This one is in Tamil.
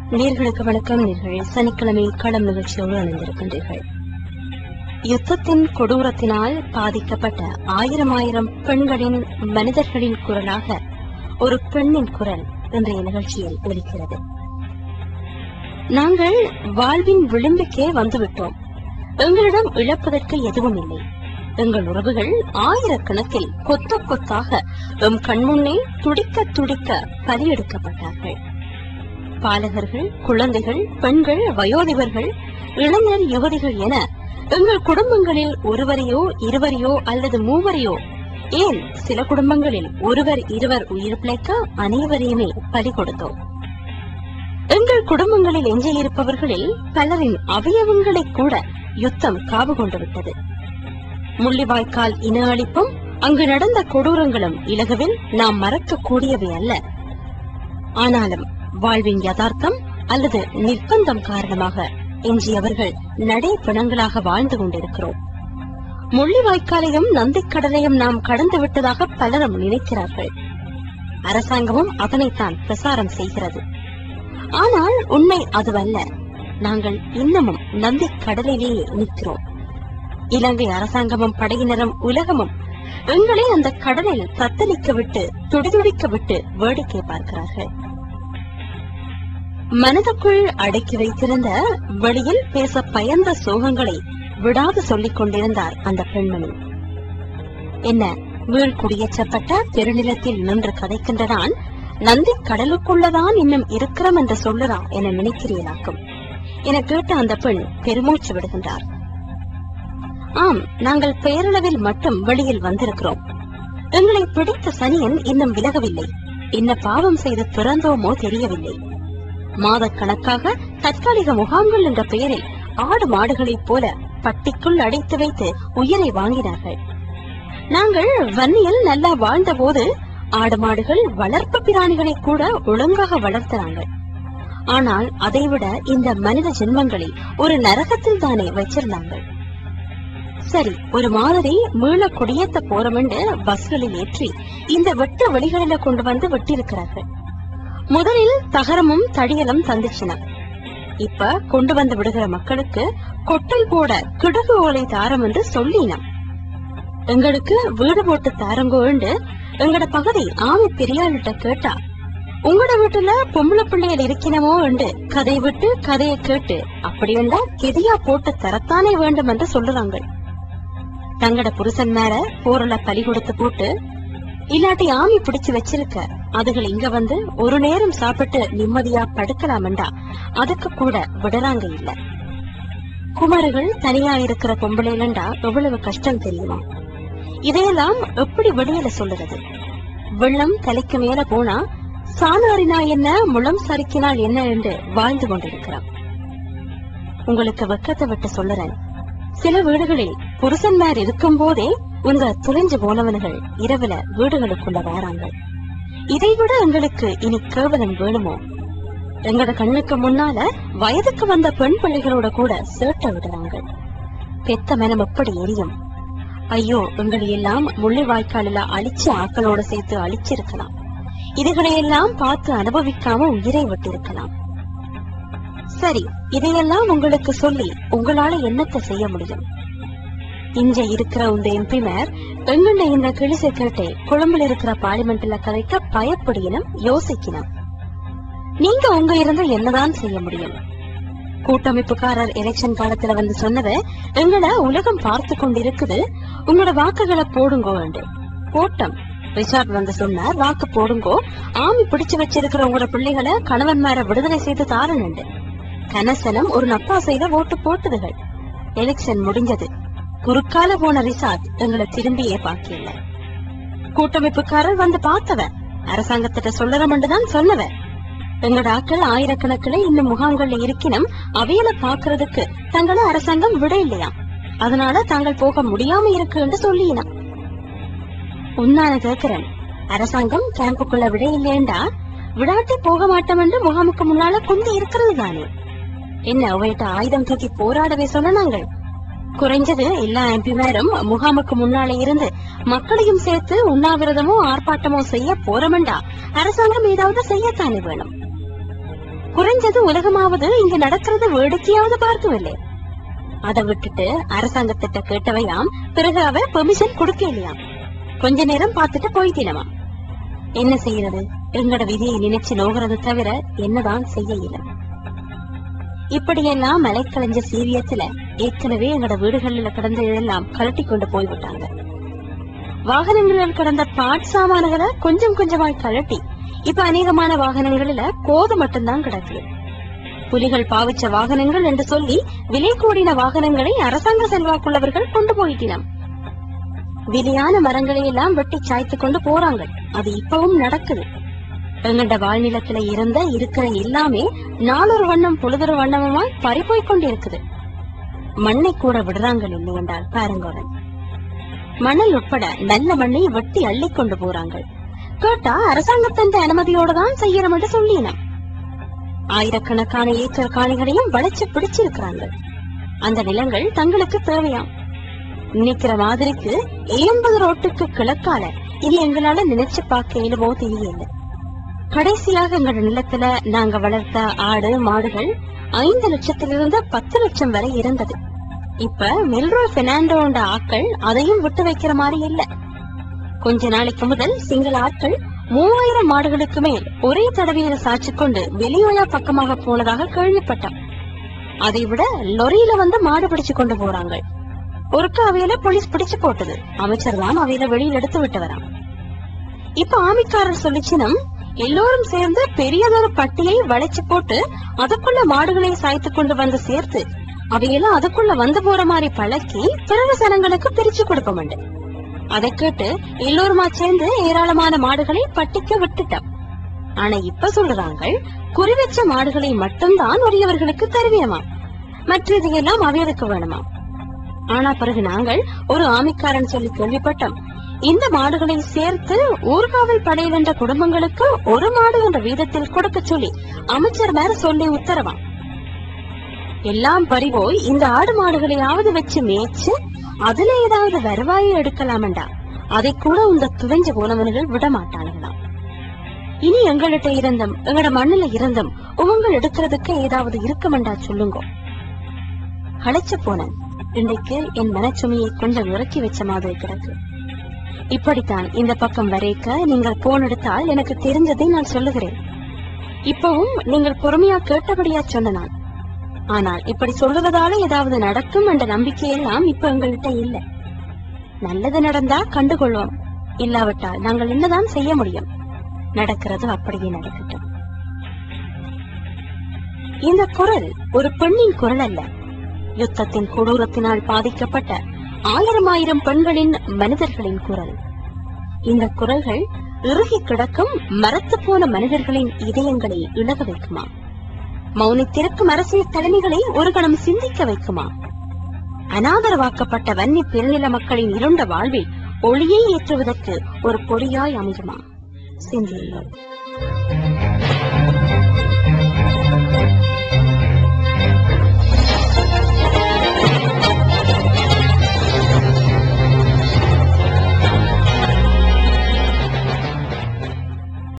நேர்களுக்கு வணக்கம் நேர்கள் சனிக்கிழமை களம் நிகழ்ச்சியோடு இணைந்திருக்கின்றீர்கள் யுத்தத்தின் கொடூரத்தினால் பாதிக்கப்பட்ட ஆயிரம் ஆயிரம் பெண்களின் மனிதர்களின் குரலாக ஒரு பெண்ணின் குரல் இன்றைய நிகழ்ச்சியில் ஒலிக்கிறது நாங்கள் வாழ்வின் விளிம்புக்கே வந்துவிட்டோம் எங்களிடம் இழப்பதற்கு எதுவும் இல்லை எங்கள் உறவுகள் ஆயிரக்கணக்கில் கொத்த கொத்தாக எம் கண்முன்னே துடிக்க துடிக்க பலியெடுக்கப்பட்டார்கள் பாலகர்கள் குழந்தைகள் பெண்கள் வயோதிபர்கள் இளைஞர் யுவதிகள் என எங்கள் குடும்பங்களில் ஒருவரையோ இருவரையோ அல்லது மூவரையோ ஏன் சில குடும்பங்களில் ஒருவர் இருவர் உயிர் பிழைக்க அனைவரையுமே பலி கொடுத்தோம் எங்கள் குடும்பங்களில் எஞ்சியிருப்பவர்களில் பலரின் அவயவங்களை கூட யுத்தம் காவு கொண்டு விட்டது முள்ளிவாய்க்கால் இன அழிப்பும் அங்கு நடந்த கொடூரங்களும் இலகுவில் நாம் மறக்கக்கூடியவை அல்ல ஆனாலும் வாழ்வின் யதார்த்தம் அல்லது நிர்பந்தம் காரணமாக எஞ்சியவர்கள் நடை பிணங்களாக வாழ்ந்து கொண்டிருக்கிறோம் முள்ளிவாய்க்காலையும் நந்திக்கடலையும் நாம் கடந்து விட்டதாக பலரும் நினைக்கிறார்கள் அரசாங்கமும் அதனைத்தான் பிரசாரம் செய்கிறது ஆனால் உண்மை அதுவல்ல நாங்கள் இன்னமும் நந்தி கடலிலேயே நிற்கிறோம் இலங்கை அரசாங்கமும் படையினரும் உலகமும் எங்களை அந்த கடலில் தத்தளிக்க விட்டு துடிதுடிக்க விட்டு வேடிக்கை பார்க்கிறார்கள் மனதுக்குள் அடக்கி வைத்திருந்த வெளியில் பேச பயந்த சோகங்களை விடாது சொல்லிக் கொண்டிருந்தார் அந்த பெண்மணி என்ன வீழ் குடியேற்றப்பட்ட பெருநிலத்தில் நின்று கதைக்கின்ற நான் நந்தி கடலுக்குள்ளதான் இன்னும் இருக்கிறோம் என்று சொல்லுறா என நினைக்கிறீர்களாக்கும் என கேட்ட அந்த பெண் பெருமூச்சு விடுகின்றார் ஆம் நாங்கள் பெயரளவில் மட்டும் வெளியில் வந்திருக்கிறோம் எங்களை பிடித்த சனியன் இன்னும் விலகவில்லை என்ன பாவம் செய்து பிறந்தோமோ தெரியவில்லை மாதக்கணக்காக தற்காலிக முகாம்கள் என்ற பெயரில் ஆடு மாடுகளைப் போல பட்டிக்குள் அடைத்து வைத்து உயிரை வாங்கினார்கள் நாங்கள் வன்னியில் நல்லா வாழ்ந்த போது ஆடு மாடுகள் வளர்ப்பு பிராணிகளை கூட ஒழுங்காக வளர்த்தனாங்க ஆனால் அதைவிட இந்த மனித ஜென்மங்களை ஒரு நரகத்தில் தானே வச்சிருந்தாங்க சரி ஒரு மாதிரி மீள குடியேத்த போறமென்று பஸ்களில் ஏற்றி இந்த வெட்ட வழிகளில கொண்டு வந்து விட்டிருக்கிறார்கள் முதலில் தகரமும் தடியலும் தந்துச்சுன இப்ப கொண்டு வந்து விடுகிற மக்களுக்கு கொட்டல் போட கிடுகு ஓலை தாரம் என்று சொல்லினம் எங்களுக்கு வீடு போட்டு தாரங்கோண்டு எங்கட பகுதி ஆமி பெரியாள்கிட்ட கேட்டா உங்களோட வீட்டுல பொம்பளை பிள்ளைகள் இருக்கணுமோ என்று கதை விட்டு கதையை கேட்டு அப்படி வந்தா கெதியா போட்டு தரத்தானே வேண்டும் என்று சொல்லுறாங்க தங்கட புருஷன் மேல போரல பலி கொடுத்து போட்டு இல்லாட்டி ஆமி பிடிச்சு வச்சிருக்க அதுகள் இங்க வந்து ஒரு நேரம் சாப்பிட்டு நிம்மதியா படுக்கலாமண்டா அதுக்கு கூட விடறாங்க இல்ல குமாரிகள் தனியா இருக்கிற பொம்பளைலண்டா எவ்வளவு கஷ்டம் தெரியுமா இதையெல்லாம் எப்படி வெளியில சொல்லுறது வெள்ளம் தலைக்கு மேல போனா சாணாரினா என்ன முளம் சறுக்கினால் என்ன என்று வாழ்ந்து கொண்டிருக்கிறான் உங்களுக்கு வெக்கத்தை விட்டு சொல்லுறேன் சில வீடுகளில் புருஷன்மார் இருக்கும் போதே உங்க துளைஞ்சு போனவன்கள் இரவுல வீடுகளுக்குள்ள வராங்க இதைவிட எங்களுக்கு இனி கேவலம் வேணுமோ எங்கட கண்ணுக்கு முன்னால வயதுக்கு வந்த பெண் பிள்ளைகளோட கூட சேட்ட விடுறாங்க பெத்த மனம் எப்படி எரியும் ஐயோ எங்களை எல்லாம் முள்ளி வாய்க்காலில அழிச்சு ஆக்களோட சேர்த்து அழிச்சிருக்கலாம் இதுகளை எல்லாம் பார்த்து அனுபவிக்காம உயிரை விட்டிருக்கலாம் சரி இதையெல்லாம் உங்களுக்கு சொல்லி உங்களால என்னத்தை செய்ய முடியும் இங்க இருக்கிற இந்த எம்பிமார் எங்கண்ட இந்த கிழிசை கேட்டே கொழும்புல இருக்கிற பார்லிமெண்ட்ல கதைக்க பயப்படினும் யோசிக்கணும் நீங்க உங்க இருந்து என்னதான் செய்ய முடியும் கூட்டமைப்புக்காரர் எலெக்ஷன் காலத்துல வந்து சொன்னத எங்கள உலகம் பார்த்து கொண்டிருக்குது உங்களோட வாக்குகளை போடுங்கோ வேண்டும் போட்டம் ரிச்சார்ட் வந்து சொன்னார் வாக்கு போடுங்கோ ஆமி பிடிச்சு வச்சிருக்கிற உங்களோட பிள்ளைகளை கணவன்மார விடுதலை செய்து தாரணுண்டு கனசனம் ஒரு நப்பா செய்த ஓட்டு போட்டுதுகள் எலெக்ஷன் முடிஞ்சது குறுக்கால போன ரிசார்ட் எங்களை திரும்பியே பாக்கல கூட்டமைப்புக்காரர் வந்து பார்த்தவ அரசாங்கத்திட்ட சொல்லறமென்று தான் சொன்னவ எங்கட ஆக்கள் ஆயிரக்கணக்கில் இன்னும் முகாம்கள்ல இருக்கினும் அவையில பாக்குறதுக்கு தங்களை அரசாங்கம் விட இல்லையா அதனால தாங்கள் போக முடியாம இருக்கு என்று சொல்லினா உன்னான கேக்குறேன் அரசாங்கம் கேம்புக்குள்ள விட இல்லையண்டா விடாட்டி போக மாட்டோம் என்று முகாமுக்கு முன்னால கொண்டு இருக்கிறது தானே என்ன அவையிட்ட ஆயுதம் தூக்கி போராடவே சொன்னாங்க குறைஞ்சது எல்லா எம்பிமாரும் முகாமுக்கு முன்னாலே இருந்து மக்களையும் சேர்த்து உண்ணாவிரதமோ ஆர்ப்பாட்டமோ செய்ய போறமெண்டா அரசாங்கம் ஏதாவது செய்யத்தானே வேணும் குறைஞ்சது உலகமாவது இங்க நடக்கிறது வேடிக்கையாவது பார்க்கவில்லை அதை விட்டுட்டு அரசாங்கத்திட்ட கேட்டவையாம் பிறகு அவ பெர்மிஷன் கொடுக்க இல்லையாம் கொஞ்ச நேரம் பார்த்துட்டு போயிட்டினவாம் என்ன செய்யறது எங்கட விதியை நினைச்சு நோகிறது தவிர என்னதான் செய்ய இயல இப்படியெல்லாம் மலைக்கலைஞ்ச சீரியத்துல ஏற்கனவே எங்கட வீடுகள்ல கிடந்த இதெல்லாம் கழட்டி கொண்டு போய்விட்டாங்க வாகனங்களில் கிடந்த பாட் சாமான்களை கொஞ்சம் கொஞ்சமாய் கழட்டி இப்ப அநேகமான வாகனங்களில கோது மட்டும்தான் கிடக்குது புலிகள் பாவிச்ச வாகனங்கள் என்று சொல்லி விலை கூடின வாகனங்களை அரசாங்க செல்வாக்குள்ளவர்கள் கொண்டு போயிட்டினம் விலையான மரங்களை எல்லாம் வெட்டி சாய்த்து கொண்டு போறாங்க அது இப்பவும் நடக்குது எங்கண்ட வாழ்நிலத்துல இருந்த இருக்கிற எல்லாமே நாளொரு வண்ணம் பொழுதொரு வண்ணமுமாய் பறிபோய் கொண்டிருக்குது மண்ணை கூட விடுறாங்க இல்லை என்றால் பாருங்க மணல் உட்பட நல்ல மண்ணை வெட்டி அள்ளி கொண்டு போறாங்க கேட்டா அரசாங்கத்தின் அனுமதியோட தான் செய்யறோம் என்று சொல்லினோம் ஆயிரக்கணக்கான ஏக்கர் காணிகளையும் வளைச்சு பிடிச்சிருக்கிறாங்க அந்த நிலங்கள் தங்களுக்கு தேவையாம் நினைக்கிற மாதிரிக்கு எண்பது ரோட்டுக்கு கிழக்கால இது எங்களால நினைச்சு பார்க்க இயலுமோ தெரியல கடைசியாக எங்களோட நிலத்துல நாங்க வளர்த்த ஆடு மாடுகள் ஐந்து லட்சத்திலிருந்து பத்து லட்சம் வரை இருந்தது இப்ப மெல்ரோய் பெர்னாண்டோண்ட ஆட்கள் அதையும் விட்டு வைக்கிற மாதிரி இல்ல கொஞ்ச நாளைக்கு முதல் சிங்கள ஆட்கள் மூவாயிரம் மாடுகளுக்கு மேல் ஒரே தடவையில சாட்சி கொண்டு வெளியோயா பக்கமாக போனதாக கேள்விப்பட்டோம் அதை விட லொரியில வந்து மாடு பிடிச்சு கொண்டு போறாங்க ஒருக்க அவையில போலீஸ் பிடிச்சு போட்டது அமைச்சர் தான் அவையில வெளியில எடுத்து விட்டு வரான் இப்ப ஆமிக்காரர் சொல்லிச்சினம் எல்லோரும் சேர்ந்து பெரியதொரு பட்டியை வளைச்சு போட்டு அதுக்குள்ள மாடுகளை சாய்த்து கொண்டு வந்து சேர்த்து அவையெல்லாம் அதுக்குள்ள வந்து போற மாதிரி பழக்கி பிறகு சனங்களுக்கு பிரிச்சு கொடுப்போம் அதை கேட்டு எல்லோருமா சேர்ந்து ஏராளமான மாடுகளை பட்டிக்க விட்டுட்டோம் ஆனா இப்ப சொல்றாங்க குறி வச்ச மாடுகளை மட்டும்தான் உரியவர்களுக்கு தருவியமா மற்றதையெல்லாம் அவையருக்கு வேணுமா ஆனா பிறகு நாங்கள் ஒரு ஆமிக்காரன் சொல்லி கேள்விப்பட்டோம் இந்த மாடுகளை சேர்த்து ஊர்காவல் படையில் என்ற குடும்பங்களுக்கு ஒரு மாடு என்ற வீதத்தில் கொடுக்க சொல்லி அமைச்சர் மேல சொல்லி உத்தரவாம் எல்லாம் பறிபோய் இந்த ஆடு மாடுகளையாவது வச்சு மேய்ச்சு அதுல ஏதாவது வருவாயை எடுக்கலாமண்டா அதை கூட இந்த துவைஞ்ச போனவர்கள் விட மாட்டானுங்களாம் இனி எங்கள்கிட்ட இருந்தும் எங்கட மண்ணுல இருந்தும் உங்கள் எடுக்கிறதுக்கு ஏதாவது இருக்குமெண்டா சொல்லுங்க களைச்ச போனேன் இன்றைக்கு என் மனச்சுமையை கொஞ்சம் இறக்கி வச்ச மாதிரி கிடக்கு இப்படித்தான் இந்த பக்கம் வரைக்க நீங்கள் போன் எடுத்தால் எனக்கு தெரிஞ்சதை நான் சொல்லுகிறேன் இப்பவும் நீங்கள் பொறுமையா கேட்டபடியா சொன்ன நான் ஆனால் இப்படி சொல்லுவதால ஏதாவது நடக்கும் என்ற நம்பிக்கையெல்லாம் இப்ப எங்கள்கிட்ட இல்ல நல்லது நடந்தா கண்டுகொள்வோம் இல்லாவிட்டால் நாங்கள் என்னதான் செய்ய முடியும் நடக்கிறது அப்படியே நடக்கட்டும் இந்த குரல் ஒரு பெண்ணின் குரல் அல்ல யுத்தத்தின் கொடூரத்தினால் பாதிக்கப்பட்ட ஆயிரம் ஆயிரம் பெண்களின் மனிதர்களின் குரல் இந்த குரல்கள் இறுகி கிடக்கும் மரத்து போன மனிதர்களின் இதயங்களை இழக வைக்குமா மௌனித்திருக்கும் அரசியல் தலைமைகளை ஒரு கணம் சிந்திக்க வைக்குமா அனாதரவாக்கப்பட்ட வன்னி பெருநில மக்களின் இருண்ட வாழ்வில் ஒளியை ஏற்றுவதற்கு ஒரு பொறியாய் அமையுமா சிந்தியுங்கள்